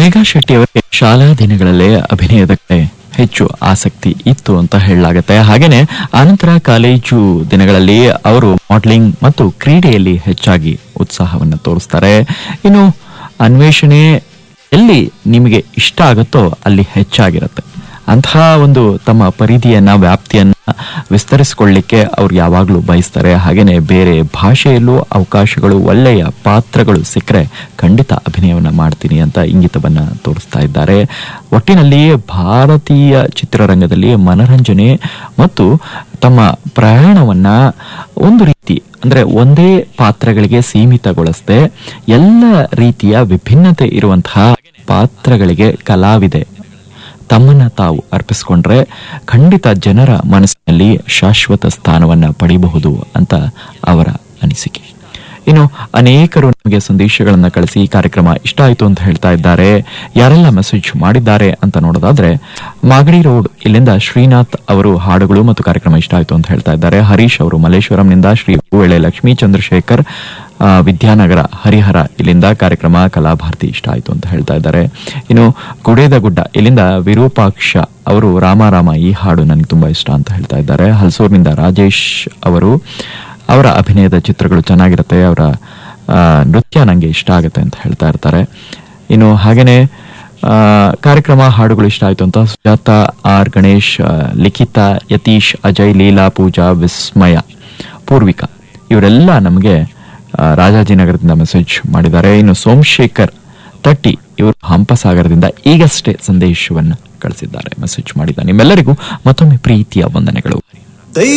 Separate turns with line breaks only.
ಮೇಘಾ ಶೆಟ್ಟಿ ಅವರಿಗೆ ಶಾಲಾ ದಿನಗಳಲ್ಲೇ ಅಭಿನಯದ ಕಡೆ ಹೆಚ್ಚು ಆಸಕ್ತಿ ಇತ್ತು ಅಂತ ಹೇಳಲಾಗುತ್ತೆ ಹಾಗೇನೆ ಆನಂತರ ಕಾಲೇಜು ದಿನಗಳಲ್ಲಿ ಅವರು ಮಾಡೆಲಿಂಗ್ ಮತ್ತು ಕ್ರೀಡೆಯಲ್ಲಿ ಹೆಚ್ಚಾಗಿ ಉತ್ಸಾಹವನ್ನು ತೋರಿಸ್ತಾರೆ ಇನ್ನು ಅನ್ವೇಷಣೆ ಎಲ್ಲಿ ನಿಮಗೆ ಇಷ್ಟ ಆಗುತ್ತೋ ಅಲ್ಲಿ ಹೆಚ್ಚಾಗಿರುತ್ತೆ ಅಂತಹ ಒಂದು ತಮ್ಮ ಪರಿಧಿಯನ್ನ ವ್ಯಾಪ್ತಿಯನ್ನ ವಿಸ್ತರಿಸಿಕೊಳ್ಳಿಕ್ಕೆ ಅವ್ರು ಯಾವಾಗಲೂ ಬಯಸ್ತಾರೆ ಹಾಗೇನೆ ಬೇರೆ ಭಾಷೆಯಲ್ಲೂ ಅವಕಾಶಗಳು ಒಳ್ಳೆಯ ಪಾತ್ರಗಳು ಸಿಕ್ಕರೆ ಖಂಡಿತ ಅಭಿನಯವನ್ನ ಮಾಡ್ತೀನಿ ಅಂತ ಇಂಗಿತವನ್ನ ತೋರಿಸ್ತಾ ಇದ್ದಾರೆ ಒಟ್ಟಿನಲ್ಲಿ ಭಾರತೀಯ ಚಿತ್ರರಂಗದಲ್ಲಿ ಮನರಂಜನೆ ಮತ್ತು ತಮ್ಮ ಪ್ರಯಾಣವನ್ನ ಒಂದು ರೀತಿ ಅಂದ್ರೆ ಒಂದೇ ಪಾತ್ರಗಳಿಗೆ ಸೀಮಿತಗೊಳಿಸದೆ ಎಲ್ಲ ರೀತಿಯ ವಿಭಿನ್ನತೆ ಇರುವಂತಹ ಪಾತ್ರಗಳಿಗೆ ಕಲಾವಿದೆ ತಮ್ಮನ್ನ ತಾವು ಅರ್ಪಿಸಿಕೊಂಡ್ರೆ ಖಂಡಿತ ಜನರ ಮನಸ್ಸಿನಲ್ಲಿ ಶಾಶ್ವತ ಸ್ಥಾನವನ್ನ ಪಡೆಯಬಹುದು ಅಂತ ಅವರ ಅನಿಸಿಕೆ ಇನ್ನು ಅನೇಕರು ನಮಗೆ ಸಂದೇಶಗಳನ್ನ ಕಳಿಸಿ ಈ ಕಾರ್ಯಕ್ರಮ ಇಷ್ಟ ಆಯಿತು ಅಂತ ಹೇಳ್ತಾ ಇದ್ದಾರೆ ಯಾರೆಲ್ಲ ಮೆಸೇಜ್ ಮಾಡಿದ್ದಾರೆ ಅಂತ ನೋಡೋದಾದ್ರೆ ಮಾಗಡಿ ರೋಡ್ ಇಲ್ಲಿಂದ ಶ್ರೀನಾಥ್ ಅವರು ಹಾಡುಗಳು ಮತ್ತು ಕಾರ್ಯಕ್ರಮ ಇಷ್ಟ ಆಯಿತು ಅಂತ ಹೇಳ್ತಾ ಇದ್ದಾರೆ ಹರೀಶ್ ಅವರು ಮಲ್ಲೇಶ್ವರಂನಿಂದ ಶ್ರೀ ಹೂವೆಳೆ ಲಕ್ಷ್ಮೀ ಚಂದ್ರಶೇಖರ್ ಆ, ವಿದ್ಯಾನಗರ ಹರಿಹರ ಇಲ್ಲಿಂದ ಕಾರ್ಯಕ್ರಮ ಕಲಾಭಾರತಿ ಇಷ್ಟ ಆಯಿತು ಅಂತ ಹೇಳ್ತಾ ಇದ್ದಾರೆ ಇನ್ನು ಗುಡೇದ ಗುಡ್ಡ ಇಲ್ಲಿಂದ ವಿರೂಪಾಕ್ಷ ಅವರು ರಾಮಾರಾಮ ಈ ಹಾಡು ನನಗೆ ತುಂಬಾ ಇಷ್ಟ ಅಂತ ಹೇಳ್ತಾ ಇದ್ದಾರೆ ಹಲಸೂರಿನಿಂದ ರಾಜೇಶ್ ಅವರು ಅವರ ಅಭಿನಯದ ಚಿತ್ರಗಳು ಚೆನ್ನಾಗಿರುತ್ತೆ ಅವರ ಆ, ನೃತ್ಯ ನನಗೆ ಇಷ್ಟ ಆಗುತ್ತೆ ಅಂತ ಹೇಳ್ತಾ ಇರ್ತಾರೆ ಇನ್ನು ಹಾಗೇನೆ ಆ, ಕಾರ್ಯಕ್ರಮ ಹಾಡುಗಳು ಇಷ್ಟ ಆಯ್ತು ಅಂತ ಸುಜಾತ ಆರ್ ಗಣೇಶ್ ಆ, ಲಿಖಿತಾ ಯತೀಶ್ ಅಜಯ್ ಲೀಲಾ ಪೂಜಾ ವಿಸ್ಮಯ ಪೂರ್ವಿಕಾ ಇವರೆಲ್ಲ ನಮಗೆ ಆ, ರಾಜಾಜಿನಗರದಿಂದ ಮೆಸೇಜ್ ಮಾಡಿದ್ದಾರೆ ಇನ್ನು ಸೋಮಶೇಖರ್ ತಟ್ಟಿ ಇವರು ಹಂಪಸಾಗರದಿಂದ ಈಗಷ್ಟೇ ಸಂದೇಶವನ್ನು ಕಳಿಸಿದ್ದಾರೆ ಮೆಸೇಜ್ ಮಾಡಿದ್ದಾರೆ ನಿಮ್ಮೆಲ್ಲರಿಗೂ ಮತ್ತೊಮ್ಮೆ ಪ್ರೀತಿಯ ವಂದನೆಗಳು